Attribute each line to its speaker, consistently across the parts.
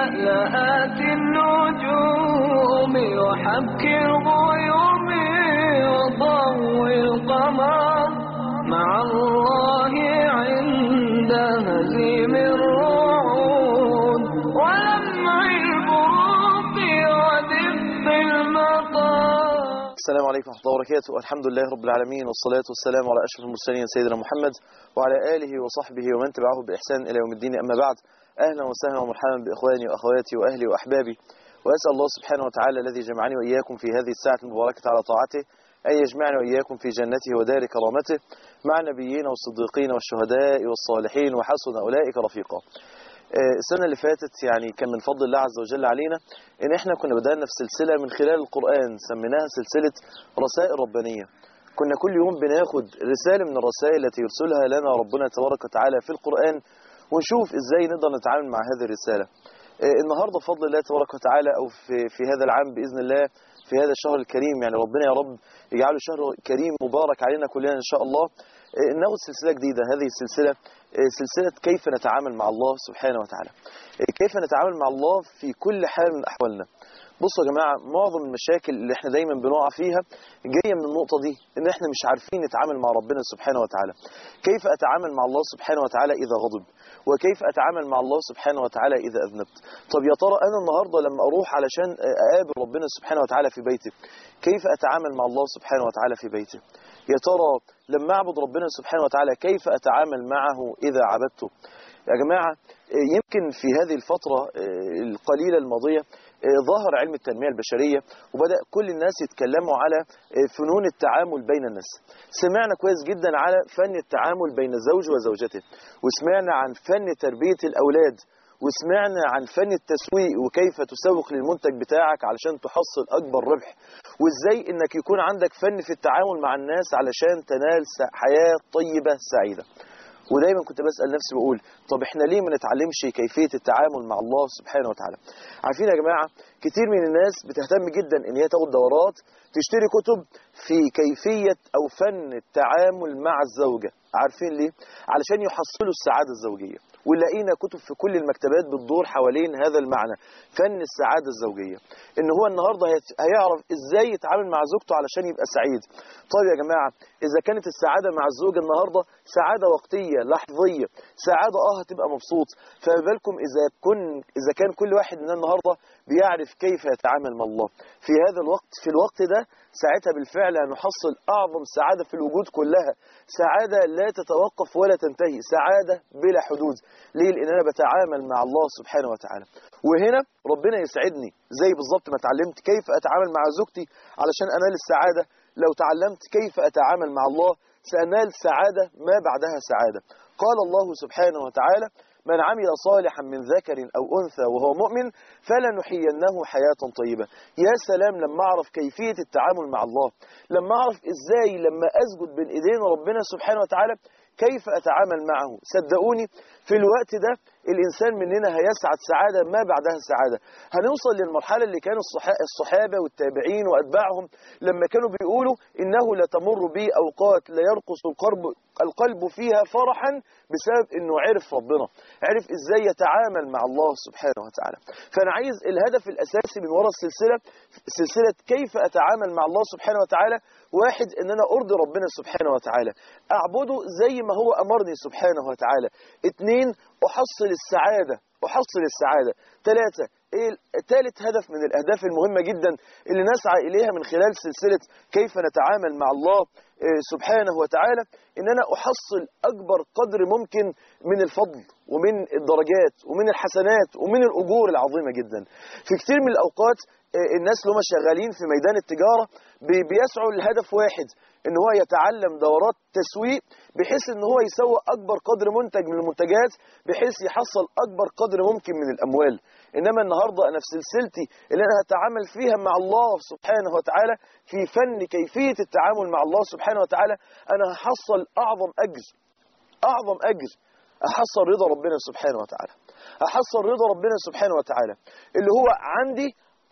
Speaker 1: لألآت النجوم وحبك الغيوم وضوء القمر مع الله عند هزيم الرعود ولمع البروق ودفء المطر
Speaker 2: السلام عليكم ورحمة الله وبركاته الحمد لله رب العالمين والصلاة والسلام على أشرف المرسلين سيدنا محمد وعلى آله وصحبه ومن تبعه بإحسان إلى يوم الدين أما بعد أهلا وسهلا ومرحبا بإخواني وأخواتي وأهلي وأحبابي وأسأل الله سبحانه وتعالى الذي جمعني وإياكم في هذه الساعة المباركة على طاعته أن يجمعنا وإياكم في جنته ودار كرامته مع النبيين والصديقين والشهداء والصالحين وحسن أولئك رفيقا آه، السنة اللي فاتت يعني كان من فضل الله عز وجل علينا ان احنا كنا بدأنا في سلسلة من خلال القرآن سميناها سلسلة رسائل ربانية كنا كل يوم بناخد رسالة من الرسائل التي يرسلها لنا ربنا تبارك وتعالى في القرآن ونشوف ازاي نقدر نتعامل مع هذه الرسالة آه، النهاردة بفضل الله تبارك وتعالى او في, في هذا العام بإذن الله في هذا الشهر الكريم يعني ربنا يا رب يجعله شهر كريم مبارك علينا كلنا ان شاء الله آه، ناخد سلسلة جديدة هذه السلسلة آه، سلسلة كيف نتعامل مع الله سبحانه وتعالى آه، كيف نتعامل مع الله في كل حال من أحوالنا بصوا يا جماعة معظم المشاكل اللي احنا دايما بنقع فيها جاية من النقطة دي ان احنا مش عارفين نتعامل مع ربنا سبحانه وتعالى كيف اتعامل مع الله سبحانه وتعالى اذا غضب وكيف اتعامل مع الله سبحانه وتعالى اذا اذنبت طب يا ترى انا النهاردة لما اروح علشان اقابل ربنا سبحانه وتعالى في بيته كيف اتعامل مع الله سبحانه وتعالى في بيته يا ترى لما اعبد ربنا سبحانه وتعالى كيف اتعامل معه اذا عبدته يا جماعة آه، يمكن في هذه الفترة آه، القليلة الماضية آه، ظهر علم التنمية البشرية وبدأ كل الناس يتكلموا على آه، فنون التعامل بين الناس سمعنا كويس جدا على فن التعامل بين الزوج وزوجته وسمعنا عن فن تربية الأولاد وسمعنا عن فن التسويق وكيف تسوق للمنتج بتاعك علشان تحصل أكبر ربح وإزاي إنك يكون عندك فن في التعامل مع الناس علشان تنال س- حياة طيبة سعيدة ودايما كنت بسأل نفسي بقول طب احنا ليه ما نتعلمش كيفية التعامل مع الله سبحانه وتعالى عارفين يا جماعة كتير من الناس بتهتم جدا ان هي تاخد دورات تشتري كتب في كيفية او فن التعامل مع الزوجة عارفين ليه علشان يحصلوا السعادة الزوجية ولقينا كتب في كل المكتبات بتدور حوالين هذا المعنى فن السعادة الزوجية ان هو النهاردة هيت- هيعرف ازاي يتعامل مع زوجته علشان يبقى سعيد طيب يا جماعة اذا كانت السعادة مع الزوج النهاردة سعادة وقتية لحظية سعادة اه هتبقى مبسوط فما بالكم اذا كن اذا كان كل واحد مننا النهاردة بيعرف كيف يتعامل مع الله في هذا الوقت في الوقت ده ساعتها بالفعل هنحصل اعظم سعادة في الوجود كلها سعادة لا تتوقف ولا تنتهي سعادة بلا حدود ليه لان انا بتعامل مع الله سبحانه وتعالى وهنا ربنا يسعدني زي بالظبط ما اتعلمت كيف اتعامل مع زوجتي علشان انال السعادة لو تعلمت كيف اتعامل مع الله سانال سعادة ما بعدها سعادة قال الله سبحانه وتعالى من عمل صالحا من ذكر أو أنثى وهو مؤمن فلنحيينه حياة طيبة يا سلام لما أعرف كيفية التعامل مع الله لما أعرف إزاي لما أسجد بين إيدين ربنا سبحانه وتعالى كيف أتعامل معه صدقوني في الوقت ده الإنسان مننا هيسعد سعادة ما بعدها سعادة هنوصل للمرحلة اللي كان الصحا- الصحابة والتابعين وأتباعهم لما كانوا بيقولوا إنه لتمر بي أوقات لا يرقص القلب, القلب فيها فرحا بسبب إنه عرف ربنا عرف إزاي يتعامل مع الله سبحانه وتعالى فأنا عايز الهدف الأساسي من وراء السلسلة سلسلة كيف أتعامل مع الله سبحانه وتعالى واحد ان انا ارضي ربنا سبحانه وتعالى اعبده زي ما هو امرني سبحانه وتعالى اتنين احصل السعادة احصل السعادة ثلاثة ايه ثالث هدف من الاهداف المهمة جدا اللي نسعى اليها من خلال سلسلة كيف نتعامل مع الله إيه، سبحانه وتعالى ان انا احصل اكبر قدر ممكن من الفضل ومن الدرجات ومن الحسنات ومن الاجور العظيمة جدا في كتير من الاوقات إيه، الناس اللي هم شغالين في ميدان التجارة بي- بيسعوا لهدف واحد ان هو يتعلم دورات تسويق بحيث ان هو يسوق اكبر قدر منتج من المنتجات بحيث يحصل اكبر قدر ممكن من الاموال انما النهارده انا في سلسلتي اللي انا هتعامل فيها مع الله سبحانه وتعالى في فن كيفيه التعامل مع الله سبحانه وتعالى انا هحصل اعظم اجر اعظم اجر احصل رضا ربنا سبحانه وتعالى احصل رضا ربنا سبحانه وتعالى اللي هو عندي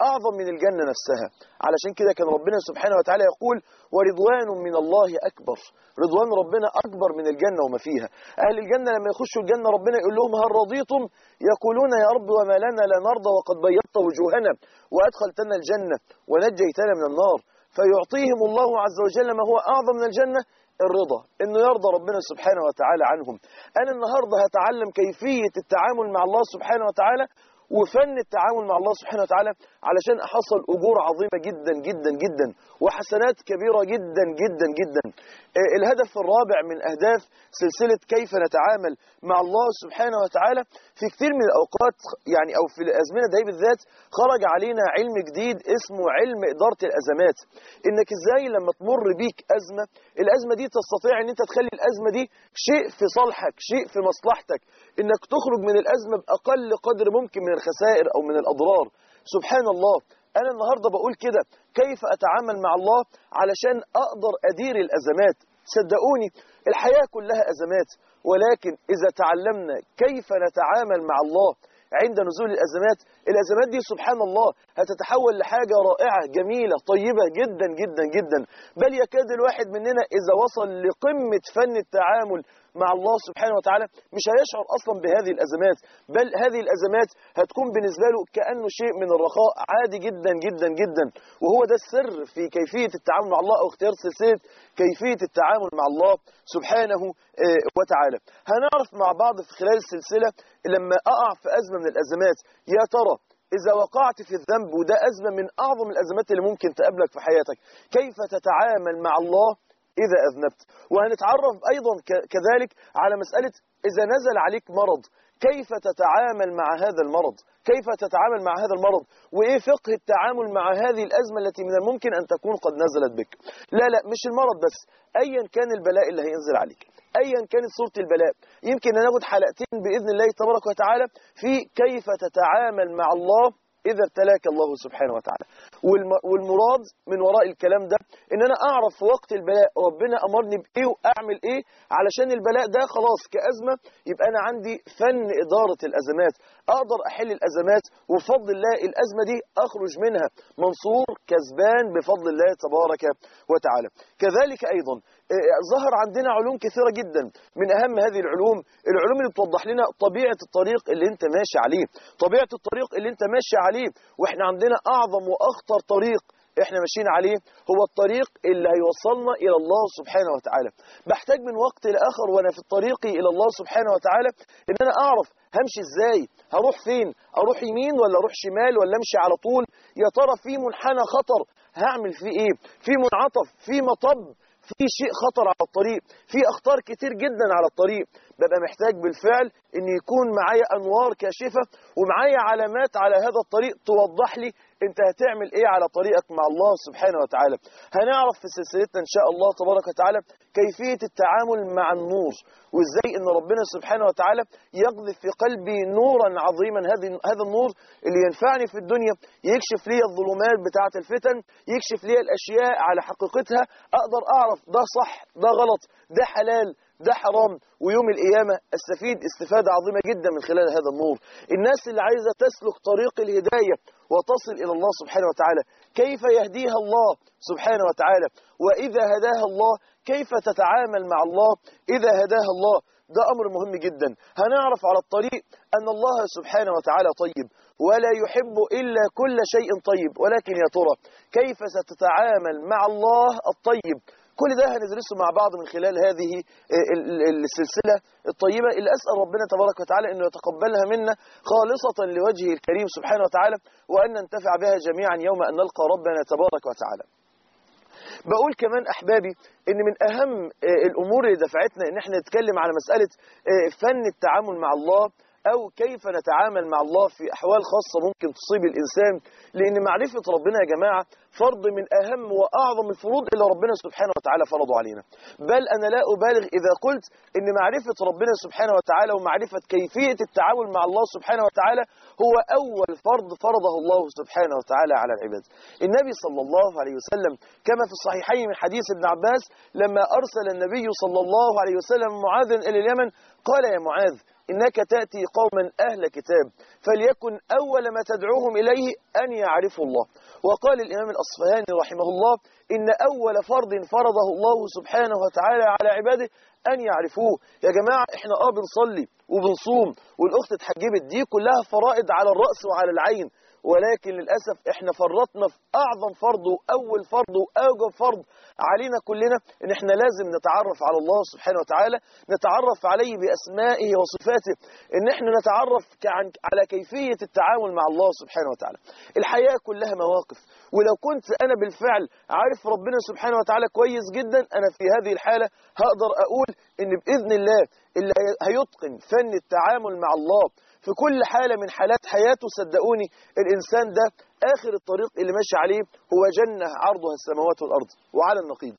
Speaker 2: أعظم من الجنة نفسها علشان كده كان ربنا سبحانه وتعالى يقول ورضوان من الله أكبر رضوان ربنا أكبر من الجنة وما فيها أهل الجنة لما يخشوا الجنة ربنا يقول لهم هل رضيتم يقولون يا رب وما لنا لا نرضى وقد بيضت وجوهنا وأدخلتنا الجنة ونجيتنا من النار فيعطيهم الله عز وجل ما هو أعظم من الجنة الرضا انه يرضى ربنا سبحانه وتعالى عنهم انا النهارده هتعلم كيفيه التعامل مع الله سبحانه وتعالى وفن التعامل مع الله سبحانه وتعالى علشان احصل اجور عظيمه جدا جدا جدا وحسنات كبيره جدا جدا جدا آه، الهدف الرابع من اهداف سلسله كيف نتعامل مع الله سبحانه وتعالى في كثير من الاوقات يعني او في الازمنه دي بالذات خرج علينا علم جديد اسمه علم اداره الازمات انك ازاي لما تمر بيك ازمه الازمه دي تستطيع ان انت تخلي الازمه دي شيء في صالحك شيء في مصلحتك انك تخرج من الازمه باقل قدر ممكن من الخسائر او من الاضرار سبحان الله انا النهارده بقول كده كيف اتعامل مع الله علشان اقدر ادير الازمات صدقوني الحياه كلها ازمات ولكن اذا تعلمنا كيف نتعامل مع الله عند نزول الازمات الازمات دي سبحان الله هتتحول لحاجه رائعه جميله طيبه جدا جدا جدا بل يكاد الواحد مننا اذا وصل لقمه فن التعامل مع الله سبحانه وتعالى مش هيشعر اصلا بهذه الازمات بل هذه الازمات هتكون بالنسبه له كانه شيء من الرخاء عادي جدا جدا جدا وهو ده السر في كيفيه التعامل مع الله او اختيار سلسله كيفيه التعامل مع الله سبحانه آه، وتعالى هنعرف مع بعض في خلال السلسله لما اقع في ازمه من الازمات يا ترى إذا وقعت في الذنب وده أزمة من أعظم الأزمات اللي ممكن تقابلك في حياتك كيف تتعامل مع الله إذا أذنبت وهنتعرف أيضا ك- كذلك على مسألة إذا نزل عليك مرض كيف تتعامل مع هذا المرض كيف تتعامل مع هذا المرض وإيه فقه التعامل مع هذه الأزمة التي من الممكن أن تكون قد نزلت بك لا لا مش المرض بس أيا كان البلاء اللي هينزل عليك ايا كانت صوره البلاء يمكن ناخد حلقتين باذن الله تبارك وتعالى في كيف تتعامل مع الله اذا ابتلاك الله سبحانه وتعالى والم- والمراد من وراء الكلام ده ان انا اعرف في وقت البلاء ربنا امرني بايه واعمل ايه علشان البلاء ده خلاص كازمه يبقى انا عندي فن اداره الازمات اقدر احل الازمات وبفضل الله الازمه دي اخرج منها منصور كسبان بفضل الله تبارك وتعالى كذلك ايضا آه، ظهر عندنا علوم كثيرة جدا من أهم هذه العلوم العلوم اللي بتوضح لنا طبيعة الطريق اللي انت ماشي عليه طبيعة الطريق اللي انت ماشي عليه واحنا عندنا أعظم وأخطر طريق احنا ماشيين عليه هو الطريق اللي هيوصلنا إلى الله سبحانه وتعالى بحتاج من وقت لآخر وأنا في طريقي إلى الله سبحانه وتعالى إن أنا أعرف همشي إزاي هروح فين أروح يمين ولا أروح شمال ولا أمشي على طول يا ترى في منحنى خطر هعمل فيه إيه في منعطف في مطب في شيء خطر على الطريق في اخطار كتير جدا على الطريق ببقى محتاج بالفعل ان يكون معايا انوار كاشفه ومعايا علامات على هذا الطريق توضح لي انت هتعمل ايه على طريقك مع الله سبحانه وتعالى هنعرف في سلسلتنا ان شاء الله تبارك وتعالى كيفيه التعامل مع النور وازاي ان ربنا سبحانه وتعالى يقذف في قلبي نورا عظيما هذه هذا النور اللي ينفعني في الدنيا يكشف لي الظلمات بتاعه الفتن يكشف لي الاشياء على حقيقتها اقدر اعرف ده صح ده غلط ده حلال ده حرام ويوم القيامة استفيد استفادة عظيمة جدا من خلال هذا النور الناس اللي عايزة تسلك طريق الهداية وتصل إلى الله سبحانه وتعالى كيف يهديها الله سبحانه وتعالى وإذا هداها الله كيف تتعامل مع الله إذا هداها الله ده أمر مهم جدا هنعرف على الطريق أن الله سبحانه وتعالى طيب ولا يحب إلا كل شيء طيب ولكن يا ترى كيف ستتعامل مع الله الطيب كل ده هندرسه مع بعض من خلال هذه ال- ال- السلسلة الطيبة اللي أسأل ربنا تبارك وتعالى أنه يتقبلها منا خالصة لوجهه الكريم سبحانه وتعالى وأن ننتفع بها جميعا يوم أن نلقى ربنا تبارك وتعالى بقول كمان أحبابي أن من أهم آه، الأمور اللي دفعتنا أن احنا نتكلم على مسألة آه، فن التعامل مع الله أو كيف نتعامل مع الله في أحوال خاصة ممكن تصيب الإنسان لأن معرفة ربنا يا جماعة فرض من أهم وأعظم الفروض اللي ربنا سبحانه وتعالى فرضه علينا بل أنا لا أبالغ إذا قلت أن معرفة ربنا سبحانه وتعالى ومعرفة كيفية التعامل مع الله سبحانه وتعالى هو أول فرض فرضه الله سبحانه وتعالى على العباد النبي صلى الله عليه وسلم كما في الصحيحين من حديث ابن عباس لما أرسل النبي صلى الله عليه وسلم معاذ إلى اليمن قال يا معاذ إنك تأتي قوما أهل كتاب فليكن أول ما تدعوهم إليه أن يعرفوا الله وقال الإمام الأصفهاني رحمه الله إن أول فرض فرضه الله سبحانه وتعالى على عباده أن يعرفوه يا جماعة إحنا آه بنصلي وبنصوم والأخت اتحجبت دي كلها فرائض على الرأس وعلى العين ولكن للأسف احنا فرطنا في أعظم فرض وأول فرض وأوجب فرض علينا كلنا ان احنا لازم نتعرف على الله سبحانه وتعالى نتعرف عليه بأسمائه وصفاته ان احنا نتعرف عن على كيفية التعامل مع الله سبحانه وتعالى الحياة كلها مواقف ولو كنت أنا بالفعل عارف ربنا سبحانه وتعالى كويس جدا أنا في هذه الحالة هقدر أقول ان بإذن الله اللي هيتقن فن التعامل مع الله في كل حالة من حالات حياته صدقوني الإنسان ده آخر الطريق اللي ماشي عليه هو جنة عرضها السماوات والأرض وعلى النقيض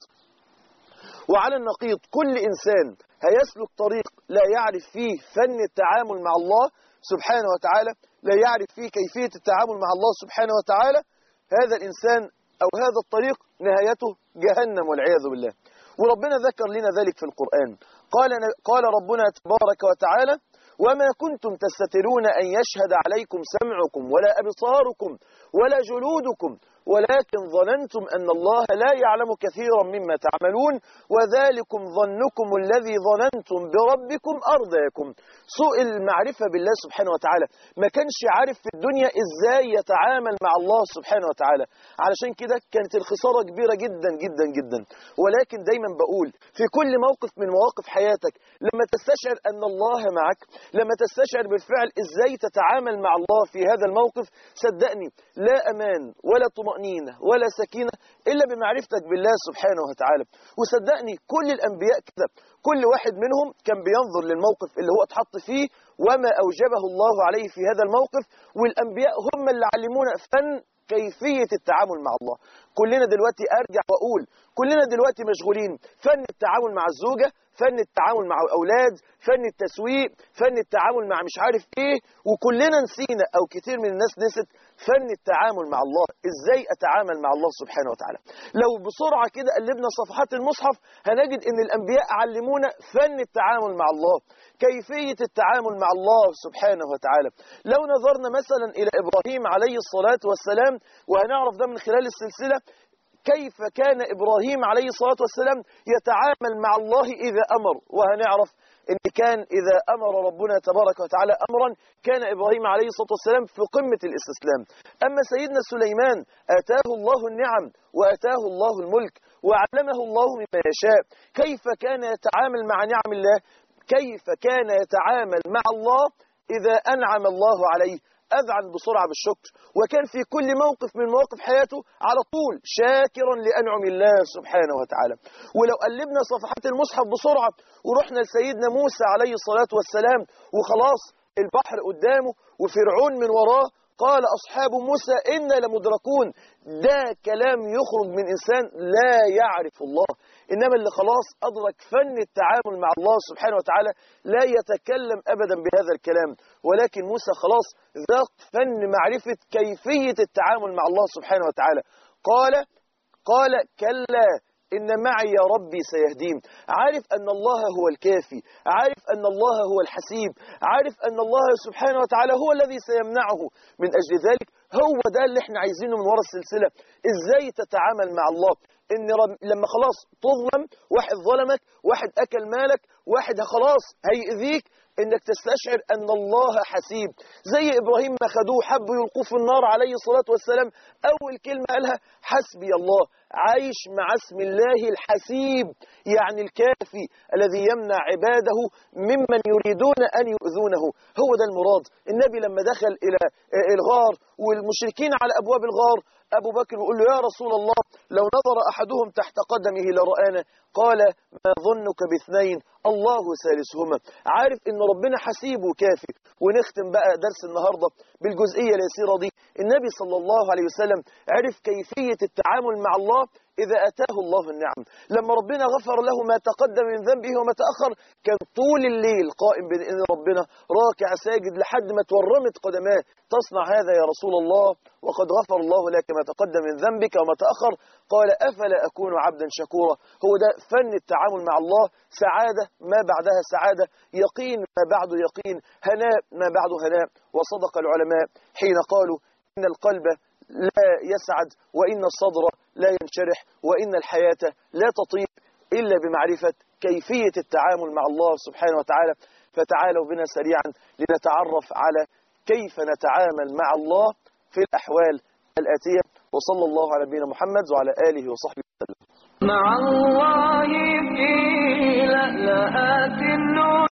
Speaker 2: وعلى النقيض كل إنسان هيسلك طريق لا يعرف فيه فن التعامل مع الله سبحانه وتعالى لا يعرف فيه كيفية التعامل مع الله سبحانه وتعالى هذا الإنسان أو هذا الطريق نهايته جهنم والعياذ بالله وربنا ذكر لنا ذلك في القرآن قال, قال ربنا تبارك وتعالى وما كنتم تستترون أن يشهد عليكم سمعكم ولا أبصاركم ولا جلودكم ولكن ظننتم أن الله لا يعلم كثيرا مما تعملون وذلكم ظنكم الذي ظننتم بربكم أرضاكم سوء المعرفة بالله سبحانه وتعالى ما كانش عارف في الدنيا إزاي يتعامل مع الله سبحانه وتعالى علشان كده كانت الخسارة كبيرة جدا جدا جدا ولكن دايما بقول في كل موقف من مواقف حياتك لما تستشعر أن الله معك لما تستشعر بالفعل إزاي تتعامل مع الله في هذا الموقف صدقني لا أمان ولا طمأنينة ولا سكينة إلا بمعرفتك بالله سبحانه وتعالى وصدقني كل الأنبياء كده كل واحد منهم كان بينظر للموقف اللي هو اتحط فيه وما أوجبه الله عليه في هذا الموقف والأنبياء هم اللي علمونا فن كيفية التعامل مع الله كلنا دلوقتي أرجع وأقول كلنا دلوقتي مشغولين فن التعامل مع الزوجة فن التعامل مع الأولاد فن التسويق فن التعامل مع مش عارف إيه وكلنا نسينا أو كتير من الناس نسيت فن التعامل مع الله إزاي أتعامل مع الله سبحانه وتعالى لو بسرعة كده قلبنا صفحات المصحف هنجد أن الأنبياء علمونا فن التعامل مع الله كيفية التعامل مع الله سبحانه وتعالى لو نظرنا مثلا إلى إبراهيم عليه الصلاة والسلام وهنعرف ده من خلال السلسلة كيف كان إبراهيم عليه الصلاة والسلام يتعامل مع الله إذا أمر وهنعرف إن كان إذا أمر ربنا تبارك وتعالى أمرا كان إبراهيم عليه الصلاة والسلام في قمة الاستسلام أما سيدنا سليمان آتاه الله النعم وآتاه الله الملك وعلمه الله مما يشاء كيف كان يتعامل مع نعم الله كيف كان يتعامل مع الله إذا أنعم الله عليه أذعن بسرعة بالشكر وكان في كل موقف من مواقف حياته على طول شاكرا لأنعم الله سبحانه وتعالى ولو قلبنا صفحات المصحف بسرعة ورحنا لسيدنا موسى عليه الصلاة والسلام وخلاص البحر قدامه وفرعون من وراه قال أصحاب موسى إنا لمدركون ده كلام يخرج من إنسان لا يعرف الله إنما اللي خلاص أدرك فن التعامل مع الله سبحانه وتعالى لا يتكلم أبدا بهذا الكلام ولكن موسى خلاص ذاق فن معرفة كيفية التعامل مع الله سبحانه وتعالى قال قال كلا إن معي يا ربي سيهدين عارف أن الله هو الكافي عارف أن الله هو الحسيب عارف أن الله سبحانه وتعالى هو الذي سيمنعه من أجل ذلك هو ده اللي احنا عايزينه من وراء السلسلة ازاي تتعامل مع الله ان لما خلاص تظلم واحد ظلمك واحد اكل مالك واحد خلاص هيأذيك انك تستشعر ان الله حسيب زي ابراهيم ما خدوه حبوا يلقوه في النار عليه الصلاة والسلام اول كلمة قالها حسبي الله عايش مع اسم الله الحسيب يعني الكافي الذي يمنع عباده ممن يريدون أن يؤذونه هو ده المراد النبي لما دخل إلى الغار والمشركين على أبواب الغار أبو بكر يقول له يا رسول الله لو نظر أحدهم تحت قدمه لرآنا قال ما ظنك باثنين الله ثالثهما عارف ان ربنا حسيب وكافي ونختم بقى درس النهاردة بالجزئية اليسيرة دي النبي صلى الله عليه وسلم عرف كيفية التعامل مع الله إذا أتاه الله النعم لما ربنا غفر له ما تقدم من ذنبه وما تأخر كان طول الليل قائم بين إذن ربنا راكع ساجد لحد ما تورمت قدماه تصنع هذا يا رسول الله وقد غفر الله لك ما تقدم من ذنبك وما تأخر قال أفلا أكون عبدا شكورا هو ده فن التعامل مع الله سعادة ما بعدها سعادة يقين ما بعده يقين هناء ما بعده هناء وصدق العلماء حين قالوا إن القلب لا يسعد وإن الصدر لا ينشرح وإن الحياة لا تطيب إلا بمعرفة كيفية التعامل مع الله سبحانه وتعالى فتعالوا بنا سريعا لنتعرف على كيف نتعامل مع الله في الأحوال الآتية وصلى الله على نبينا محمد وعلى آله وصحبه وسلم
Speaker 1: مع الله